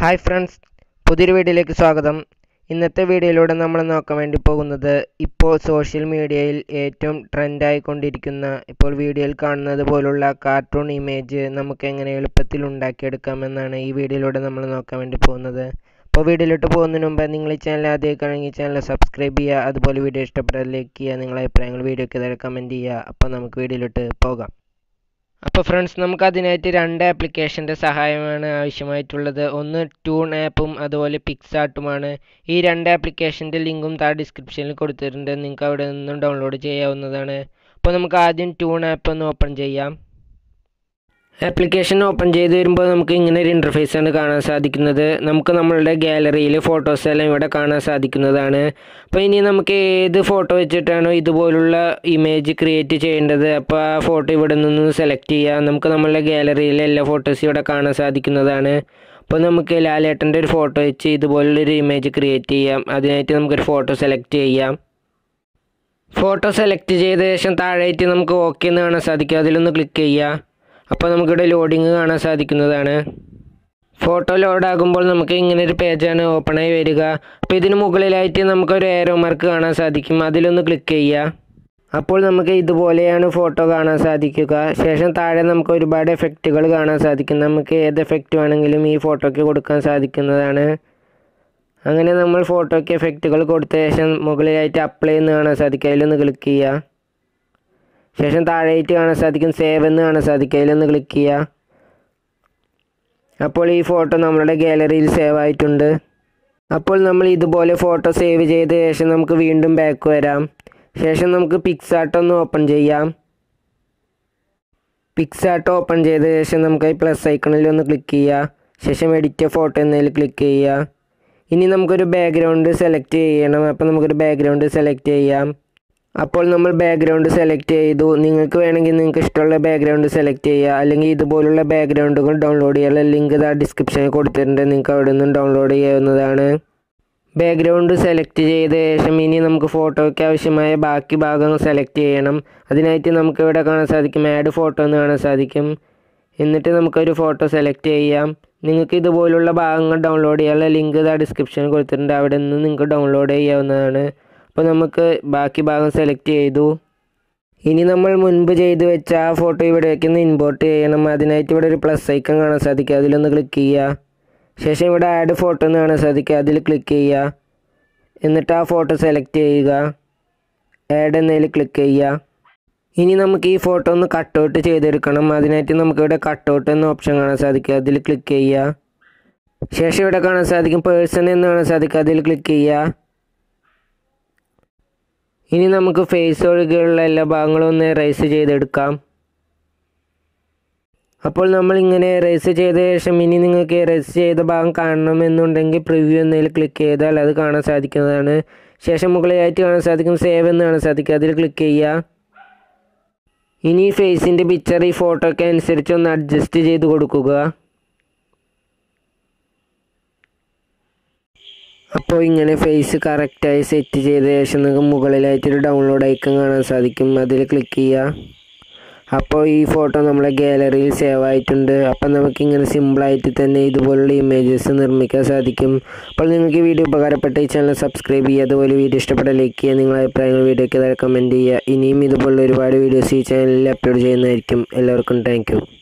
hi friends പുതിയൊരു വീഡിയോയിലേക്ക് സ്വാഗതം ഇന്നത്തെ വീഡിയോയിലൂടെ നമ്മൾ നോക്കാൻ വേണ്ടി പോകുന്നത് ഇപ്പോൾ സോഷ്യൽ മീഡിയയിൽ ഏറ്റവും ട്രെൻഡായിക്കൊണ്ടിരിക്കുന്ന ഇപ്പോൾ വീഡിയോയിൽ കാണുന്നത് പോലുള്ള കാർട്ടൂൺ ഇമേജ് നമുക്ക് എങ്ങനെ എളുപ്പത്തിൽ ഉണ്ടാക്കിയെടുക്കാമെന്നാണ് ഈ വീഡിയോയിലൂടെ നമ്മൾ നോക്കാൻ വേണ്ടി പോകുന്നത് അപ്പോൾ വീഡിയോയിലോട്ട് പോകുന്നതിന് മുമ്പ് നിങ്ങൾ ഈ ചാനൽ ആദ്യമായിക്കാണെങ്കിൽ ചാനൽ സബ്സ്ക്രൈബ് ചെയ്യുക അതുപോലെ വീഡിയോ ഇഷ്ടപ്പെട്ടാൽ ലൈക്ക് ചെയ്യുക നിങ്ങളെ അഭിപ്രായങ്ങൾ വീഡിയോയ്ക്ക് താഴെ കമൻറ്റ് ചെയ്യുക അപ്പോൾ നമുക്ക് വീഡിയോയിലോട്ട് പോകാം അപ്പോൾ ഫ്രണ്ട്സ് നമുക്ക് അതിനായിട്ട് രണ്ട് ആപ്ലിക്കേഷൻ്റെ സഹായമാണ് ആവശ്യമായിട്ടുള്ളത് ഒന്ന് ട്യൂൺ ആപ്പും അതുപോലെ പിക്സാർട്ടുമാണ് ഈ രണ്ട് ആപ്ലിക്കേഷൻ്റെ ലിങ്കും താഴെ ഡിസ്ക്രിപ്ഷനിൽ കൊടുത്തിട്ടുണ്ട് നിങ്ങൾക്ക് അവിടെ നിന്നും ഡൗൺലോഡ് ചെയ്യാവുന്നതാണ് അപ്പോൾ നമുക്ക് ആദ്യം ട്യൂൺ ആപ്പ് ഒന്ന് ഓപ്പൺ ചെയ്യാം ആപ്ലിക്കേഷൻ ഓപ്പൺ ചെയ്ത് വരുമ്പോൾ നമുക്ക് ഇങ്ങനെ ഒരു ഇൻ്റർഫേസ് ആണ് കാണാൻ സാധിക്കുന്നത് നമുക്ക് നമ്മളുടെ ഗാലറിയിൽ ഫോട്ടോസ് എല്ലാം ഇവിടെ കാണാൻ സാധിക്കുന്നതാണ് അപ്പോൾ ഇനി നമുക്ക് ഏത് ഫോട്ടോ വെച്ചിട്ടാണോ ഇതുപോലുള്ള ഇമേജ് ക്രിയേറ്റ് ചെയ്യേണ്ടത് അപ്പോൾ ആ ഫോട്ടോ ഇവിടെ നിന്ന് സെലക്ട് ചെയ്യാം നമുക്ക് നമ്മളുടെ ഗാലറിയിലെ എല്ലാ ഫോട്ടോസും ഇവിടെ കാണാൻ സാധിക്കുന്നതാണ് അപ്പോൾ നമുക്ക് ലാലേട്ടൻ്റെ ഒരു ഫോട്ടോ വെച്ച് ഇതുപോലുള്ളൊരു ഇമേജ് ക്രിയേറ്റ് ചെയ്യാം അതിനായിട്ട് നമുക്കൊരു ഫോട്ടോ സെലക്ട് ചെയ്യാം ഫോട്ടോ സെലക്ട് ചെയ്ത ശേഷം താഴെയായിട്ട് നമുക്ക് ഓക്കെ എന്ന് കാണാൻ സാധിക്കും അതിലൊന്ന് ക്ലിക്ക് ചെയ്യുക അപ്പോൾ നമുക്കിവിടെ ലോഡിങ് കാണാൻ സാധിക്കുന്നതാണ് ഫോട്ടോ ലോഡാകുമ്പോൾ നമുക്ക് ഇങ്ങനെ ഒരു പേജാണ് ഓപ്പണായി വരിക അപ്പോൾ ഇതിന് മുകളിലായിട്ട് നമുക്കൊരു ഏരോ മാർക്ക് കാണാൻ സാധിക്കും അതിലൊന്ന് ക്ലിക്ക് ചെയ്യുക അപ്പോൾ നമുക്ക് ഇതുപോലെയാണ് ഫോട്ടോ കാണാൻ സാധിക്കുക ശേഷം താഴെ നമുക്ക് ഒരുപാട് എഫക്റ്റുകൾ കാണാൻ സാധിക്കും നമുക്ക് ഏത് എഫക്റ്റ് വേണമെങ്കിലും ഈ ഫോട്ടോയ്ക്ക് കൊടുക്കാൻ സാധിക്കുന്നതാണ് അങ്ങനെ നമ്മൾ ഫോട്ടോയ്ക്ക് എഫക്റ്റുകൾ കൊടുത്ത ശേഷം മുകളിലായിട്ട് അപ്ലൈ എന്ന് കാണാൻ സാധിക്കും അതിലൊന്ന് ക്ലിക്ക് ചെയ്യുക ശേഷം താഴെയായിട്ട് കാണാൻ സാധിക്കും സേവ് എന്ന് കാണാൻ സാധിക്കും അതിലൊന്ന് ക്ലിക്ക് ചെയ്യുക അപ്പോൾ ഈ ഫോട്ടോ നമ്മളുടെ ഗാലറിയിൽ സേവ് ആയിട്ടുണ്ട് അപ്പോൾ നമ്മൾ ഇതുപോലെ ഫോട്ടോ സേവ് ചെയ്ത ശേഷം നമുക്ക് വീണ്ടും ബാക്ക് വരാം ശേഷം നമുക്ക് പിക്സാർട്ട് ഒന്ന് ഓപ്പൺ ചെയ്യാം പിക്സാർട്ട് ഓപ്പൺ ചെയ്ത ശേഷം നമുക്ക് ഈ പ്ലസ് ഐക്കണിൽ ഒന്ന് ക്ലിക്ക് ചെയ്യുക ശേഷം എഡിറ്റ് ഫോട്ടോ എന്നതിൽ ക്ലിക്ക് ചെയ്യുക ഇനി നമുക്കൊരു ബാക്ക്ഗ്രൗണ്ട് സെലക്ട് ചെയ്യണം അപ്പോൾ നമുക്കൊരു ബാക്ക്ഗ്രൗണ്ട് സെലക്ട് ചെയ്യാം അപ്പോൾ നമ്മൾ ബാക്ക്ഗ്രൗണ്ട് സെലക്ട് ചെയ്തു നിങ്ങൾക്ക് വേണമെങ്കിൽ നിങ്ങൾക്ക് ഇഷ്ടമുള്ള ബാക്ക്ഗ്രൗണ്ട് സെലക്ട് ചെയ്യുക അല്ലെങ്കിൽ ഇതുപോലുള്ള ബാക്ക്ഗ്രൗണ്ടുകൾ ഡൗൺലോഡ് ചെയ്യാനുള്ള ലിങ്ക് ഇതാ ഡിസ്ക്രിപ്ഷനിൽ കൊടുത്തിട്ടുണ്ട് നിങ്ങൾക്ക് അവിടെ നിന്നും ഡൗൺലോഡ് ചെയ്യാവുന്നതാണ് ബാക്ക്ഗ്രൗണ്ട് സെലക്ട് ചെയ്ത ശേഷം ഇനി നമുക്ക് ഫോട്ടോയ്ക്ക് ആവശ്യമായ ബാക്കി ഭാഗം സെലക്ട് ചെയ്യണം അതിനായിട്ട് നമുക്ക് ഇവിടെ കാണാൻ സാധിക്കും ആഡ് ഫോട്ടോ എന്ന് കാണാൻ സാധിക്കും എന്നിട്ട് നമുക്കൊരു ഫോട്ടോ സെലക്ട് ചെയ്യാം നിങ്ങൾക്ക് ഇതുപോലുള്ള ഭാഗങ്ങൾ ഡൗൺലോഡ് ചെയ്യാനുള്ള ലിങ്ക് ഇതാ ഡിസ്ക്രിപ്ഷനിൽ കൊടുത്തിട്ടുണ്ട് അവിടെ നിന്ന് നിങ്ങൾക്ക് ഡൗൺലോഡ് ചെയ്യാവുന്നതാണ് അപ്പോൾ നമുക്ക് ബാക്കി ഭാഗം സെലക്ട് ചെയ്തു ഇനി നമ്മൾ മുൻപ് ചെയ്ത് വെച്ച ആ ഫോട്ടോ ഇവിടേക്ക് ഒന്ന് ഇമ്പോർട്ട് ചെയ്യണം അതിനായിട്ട് ഇവിടെ ഒരു പ്ലസ് ഐക്കൺ കാണാൻ സാധിക്കുക അതിലൊന്ന് ക്ലിക്ക് ചെയ്യുക ശേഷം ഇവിടെ ആഡ് ഫോട്ടോ എന്ന് കാണാൻ സാധിക്കുക അതിൽ ക്ലിക്ക് ചെയ്യുക എന്നിട്ട് ആ ഫോട്ടോ സെലക്ട് ചെയ്യുക ആഡ് എന്നതിൽ ക്ലിക്ക് ചെയ്യുക ഇനി നമുക്ക് ഈ ഫോട്ടോ ഒന്ന് കട്ട് ഔട്ട് ചെയ്തെടുക്കണം അതിനായിട്ട് നമുക്കിവിടെ കട്ട് ഔട്ട് എന്ന ഓപ്ഷൻ കാണാൻ സാധിക്കുക അതിൽ ക്ലിക്ക് ചെയ്യുക ശേഷം ഇവിടെ കാണാൻ സാധിക്കും പേഴ്സൺ എന്ന് കാണാൻ സാധിക്കുക അതിൽ ക്ലിക്ക് ചെയ്യുക ഇനി നമുക്ക് ഫേസ് ഒഴികെയുള്ള എല്ലാ ഭാഗങ്ങളും ഒന്ന് റൈസ് ചെയ്തെടുക്കാം അപ്പോൾ നമ്മൾ ഇങ്ങനെ എറേസ് ചെയ്ത ശേഷം ഇനി നിങ്ങൾക്ക് എറേസ് ചെയ്ത ഭാഗം കാണണമെന്നുണ്ടെങ്കിൽ പ്രിവ്യൂ എന്നതിൽ ക്ലിക്ക് ചെയ്താൽ അത് കാണാൻ സാധിക്കുന്നതാണ് ശേഷം മുകളിലായിട്ട് കാണാൻ സാധിക്കും സേവ് എന്ന് കാണാൻ സാധിക്കും അതിൽ ക്ലിക്ക് ചെയ്യുക ഇനി ഫേസിൻ്റെ പിക്ചർ ഈ ഫോട്ടോയ്ക്ക് അനുസരിച്ച് ഒന്ന് അഡ്ജസ്റ്റ് ചെയ്ത് കൊടുക്കുക അപ്പോൾ ഇങ്ങനെ ഫേസ് കറക്റ്റായി സെറ്റ് ചെയ്ത ശേഷം നിങ്ങൾക്ക് മുകളിലായിട്ടൊരു ഡൗൺലോഡ് ഐക്കൺ കാണാൻ സാധിക്കും അതിൽ ക്ലിക്ക് ചെയ്യുക അപ്പോൾ ഈ ഫോട്ടോ നമ്മളെ ഗാലറിയിൽ സേവ് ആയിട്ടുണ്ട് അപ്പോൾ നമുക്കിങ്ങനെ സിമ്പിളായിട്ട് തന്നെ ഇതുപോലുള്ള ഇമേജസ് നിർമ്മിക്കാൻ സാധിക്കും അപ്പോൾ നിങ്ങൾക്ക് വീഡിയോ ഉപകാരപ്പെട്ട ഈ ചാനൽ സബ്സ്ക്രൈബ് ചെയ്യുക അതുപോലെ വീഡിയോ ഇഷ്ടപ്പെട്ട ലൈക്ക് ചെയ്യുക നിങ്ങളുടെ അഭിപ്രായങ്ങൾ വീഡിയോയ്ക്ക് താഴെ കമൻറ്റ് ചെയ്യുക ഇനിയും ഇതുപോലുള്ള ഒരുപാട് വീഡിയോസ് ഈ ചാനലിൽ അപ്ലോഡ് ചെയ്യുന്നതായിരിക്കും എല്ലാവർക്കും താങ്ക്